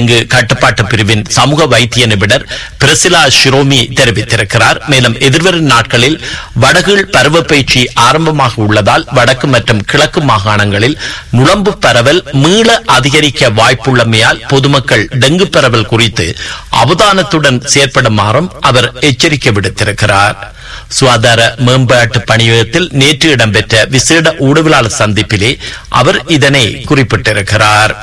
dengue கட்டுப்பாட்டு பிரிவின் சமூக வைத்திய நிபுணர் பிரசிலா ஷிரோமி தெரிவித்திருக்கிறார் மேலும் எதிர்வரும் நாட்களில் வடகீழ் பருவப்பயிற்சி ஆரம்பமாக உள்ளதால் வடக்கு மற்றும் கிழக்கு மாகாணங்களில் நுளம்பு பரவல் மீள அதிகரிக்க வாய்ப்புள்ளமையால் பொதுமக்கள் டெங்கு பரவல் குறித்து அவதானத்துடன் செயற்படுமாறும் அவர் எச்சரிக்கை விடுத்திருக்கிறார் சுகாதார மேம்பாட்டு பணியகத்தில் நேற்று இடம்பெற்ற விசேட ஊடகவியலாளர் சந்திப்பிலே அவர் இதனை குறிப்பிட்டிருக்கிறார்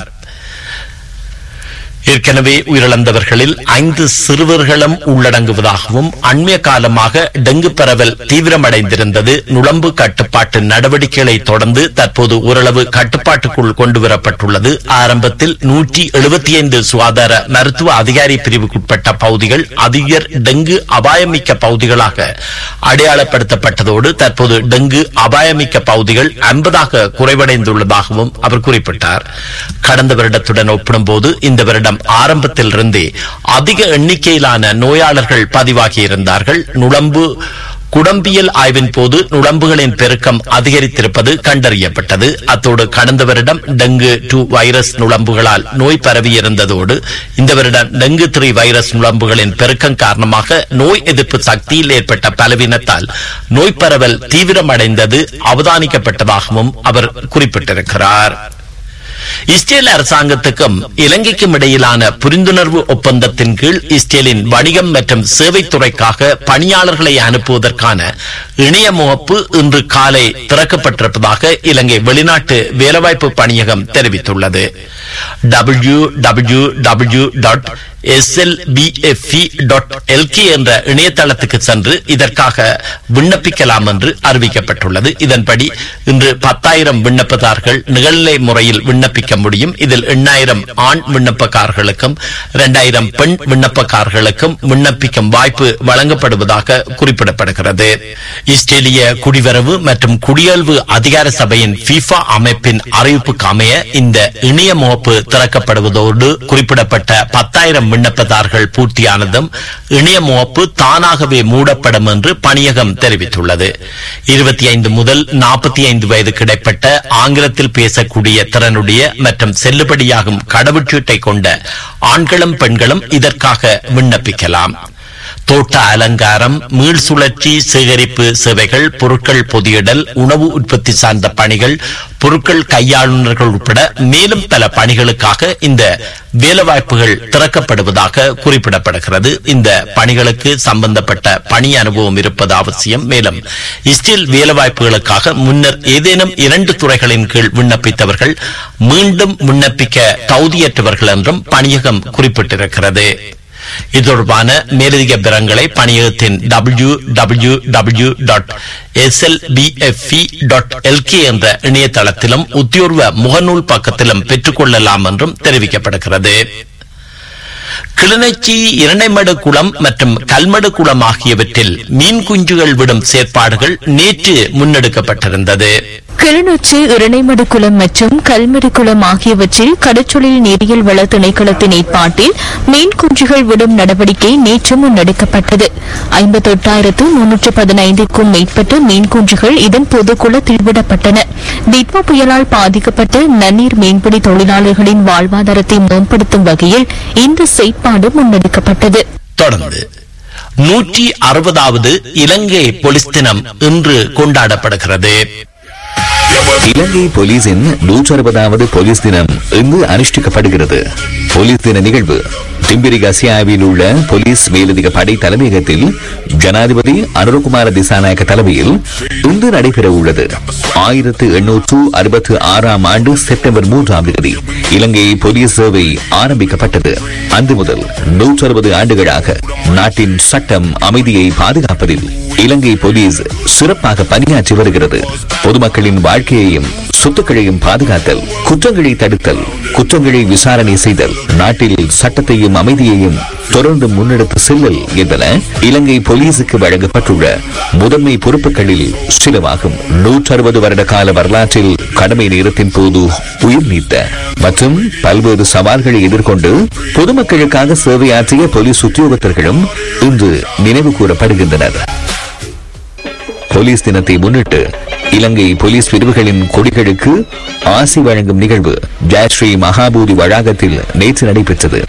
ஏற்கனவே உயிரிழந்தவர்களில் ஐந்து சிறுவர்களும் உள்ளடங்குவதாகவும் அண்மைய காலமாக டெங்கு பரவல் தீவிரமடைந்திருந்தது நுளம்பு கட்டுப்பாட்டு நடவடிக்கைகளை தொடர்ந்து தற்போது ஓரளவு கட்டுப்பாட்டுக்குள் கொண்டுவரப்பட்டுள்ளது ஆரம்பத்தில் நூற்றி எழுபத்தி ஐந்து சுகாதார மருத்துவ அதிகாரி பிரிவுக்குட்பட்ட பகுதிகள் அதிக டெங்கு அபாயமிக்க பகுதிகளாக அடையாளப்படுத்தப்பட்டதோடு தற்போது டெங்கு அபாயமிக்க பகுதிகள் ஐம்பதாக குறைவடைந்துள்ளதாகவும் அவர் குறிப்பிட்டார் கடந்த வருடத்துடன் ஒப்பிடும்போது இந்த வருடம் ஆரம்பத்திலிருந்தே அதிக எண்ணிக்கையிலான நோயாளர்கள் பதிவாகியிருந்தார்கள் நுளம்பு குடம்பியல் ஆய்வின் போது நுளம்புகளின் பெருக்கம் அதிகரித்திருப்பது கண்டறியப்பட்டது அத்தோடு கடந்த வருடம் டெங்கு டூ வைரஸ் நுளம்புகளால் நோய் பரவியிருந்ததோடு இந்த வருடம் டெங்கு த்ரீ வைரஸ் நுளம்புகளின் பெருக்கம் காரணமாக நோய் எதிர்ப்பு சக்தியில் ஏற்பட்ட பலவீனத்தால் நோய் பரவல் தீவிரமடைந்தது அவதானிக்கப்பட்டதாகவும் அவர் குறிப்பிட்டிருக்கிறார் இஸ்ரேல் அரசாங்கத்துக்கும் இலங்கைக்கும் இடையிலான புரிந்துணர்வு ஒப்பந்தத்தின் கீழ் இஸ்ரேலின் வணிகம் மற்றும் சேவைத்துறைக்காக பணியாளர்களை அனுப்புவதற்கான இணைய முகப்பு இன்று காலை திறக்கப்பட்டிருப்பதாக இலங்கை வெளிநாட்டு வேலைவாய்ப்பு பணியகம் தெரிவித்துள்ளது W W W dot SLBFE dot LK என்ற இணையதளத்துக்கு சென்று இதற்காக விண்ணப்பிக்கலாம் என்று அறிவிக்கப்பட்டுள்ளது இதன்படி இன்று பத்தாயிரம் விண்ணப்பதார்கள் நிகழ்நிலை முறையில் விண்ணப்பிக்க முடியும் இதில் எண்ணாயிரம் ஆண் விண்ணப்பக்காரர்களுக்கும் இரண்டாயிரம் பெண் விண்ணப்பக்காரர்களுக்கும் விண்ணப்பிக்கும் வாய்ப்பு வழங்கப்படுவதாக குறிப்பிடப்படுகிறது இஸ்ரேலிய குடிவரவு மற்றும் குடியல்வு அதிகார சபையின் FIFA அமைப்பின் அறிவிப்புக்கு அமைய இந்த இணைய முகப்பு திறக்கப்படுவதோடு குறிப்பிடப்பட்ட பத்தாயிரம் விண்ணப்பதார்கள் பூர்த்தியானதும் இணைய முகப்பு தானாகவே மூடப்படும் என்று பணியகம் தெரிவித்துள்ளது இருபத்தி ஐந்து முதல் நாற்பத்தி ஐந்து வயது கிடைப்பட்ட ஆங்கிலத்தில் பேசக்கூடிய திறனுடைய மற்றும் செல்லுபடியாகும் கடவுச்சீட்டை கொண்ட ஆண்களும் பெண்களும் இதற்காக விண்ணப்பிக்கலாம் தோட்ட அலங்காரம் மீள் சுழற்சி சேகரிப்பு சேவைகள் பொருட்கள் பொதியிடல் உணவு உற்பத்தி சார்ந்த பணிகள் பொருட்கள் கையாளுநர்கள் உட்பட மேலும் பல பணிகளுக்காக இந்த வேலைவாய்ப்புகள் திறக்கப்படுவதாக குறிப்பிடப்படுகிறது இந்த பணிகளுக்கு சம்பந்தப்பட்ட பணி அனுபவம் இருப்பது அவசியம் மேலும் இஸ்ரேல் வேலைவாய்ப்புகளுக்காக முன்னர் ஏதேனும் இரண்டு துறைகளின் கீழ் விண்ணப்பித்தவர்கள் மீண்டும் விண்ணப்பிக்க தகுதியற்றவர்கள் என்றும் பணியகம் குறிப்பிட்டிருக்கிறது இது தொடர்பான மேலதிக விவரங்களை பணியகத்தின் W W W dot SLBFE dot LK என்ற இணையதளத்திலும் உத்தியோர்வ முகநூல் பக்கத்திலும் பெற்றுக்கொள்ளலாம் என்றும் தெரிவிக்கப்படுகிறது கிளிநொச்சி இரண்டைமடு குளம் மற்றும் கல்மடு குளம் ஆகியவற்றில் மீன் குஞ்சுகள் விடும் செயற்பாடுகள் நேற்று முன்னெடுக்கப்பட்டிருந்தது கிளிநொச்சி இரணைமடு குளம் மற்றும் கல்மடு குளம் ஆகியவற்றில் கடற்றொழில் நீரியல் வள திணைக்களத்தின் ஏற்பாட்டில் மீன் குஞ்சுகள் விடும் நடவடிக்கை நேற்று முன்னெடுக்கப்பட்டது ஐம்பத்தெட்டாயிரத்து முன்னூற்று பதினைந்துக்கும் மேற்பட்ட மீன் குஞ்சுகள் இதன்போது குளத்தில் விடப்பட்டன திட்வா புயலால் பாதிக்கப்பட்ட நன்னீர் மீன்பிடி தொழிலாளர்களின் வாழ்வாதாரத்தை மேம்படுத்தும் வகையில் இந்த செயற்பாடு முன்னெடுக்கப்பட்டது தொடர்ந்து நூற்றி அறுபதாவது இலங்கை போலீஸ் தினம் இன்று கொண்டாடப்படுகிறது இலங்கை போலீசின் நூற்றி அறுபதாவது போலீஸ் தினம் இன்று அனுஷ்டிக்கப்படுகிறது போலீஸ் தின நிகழ்வு திம்பிரி கசியாவில் உள்ள போலீஸ் மேலதிக படை தலைமையகத்தில் ஜனாதிபதி அனுரகுமார திசாநாயக்க தலைமையில் இன்று நடைபெற உள்ளது ஆயிரத்து எண்ணூற்று அறுபத்தி ஆறாம் ஆண்டு செப்டம்பர் மூன்றாம் தேதி இலங்கை போலீஸ் சேவை ஆரம்பிக்கப்பட்டது அன்று முதல் நூற்றி அறுபது ஆண்டுகளாக நாட்டின் சட்டம் அமைதியை பாதுகாப்பதில் இலங்கை போலீஸ் சிறப்பாக பணியாற்றி வருகிறது பொதுமக்களின் வாழ்க்கையையும் சொத்துக்களையும் பாதுகாத்தல் குற்றங்களை தடுத்தல் குற்றங்களை விசாரணை செய்தல் நாட்டில் சட்டத்தையும் அமைதியையும் தொடர்ந்து முன்னெடுத்து செல்லல் என்பன இலங்கை போலீசுக்கு வழங்கப்பட்டுள்ள முதன்மை பொறுப்புகளில் சிலவாகும் நூற்றி அறுபது வருட கால வரலாற்றில் கடமை நேரத்தின் போது உயிர் நீத்த மற்றும் பல்வேறு சவால்களை எதிர்கொண்டு பொதுமக்களுக்காக சேவையாற்றிய போலீஸ் உத்தியோகத்தர்களும் இன்று நினைவு கூறப்படுகின்றனர் போலீஸ் தினத்தை முன்னிட்டு இலங்கை போலீஸ் பிரிவுகளின் கொடிகளுக்கு ஆசி வழங்கும் நிகழ்வு ஜெயஸ்ரீ மகாபூதி வளாகத்தில் நேற்று நடைபெற்றது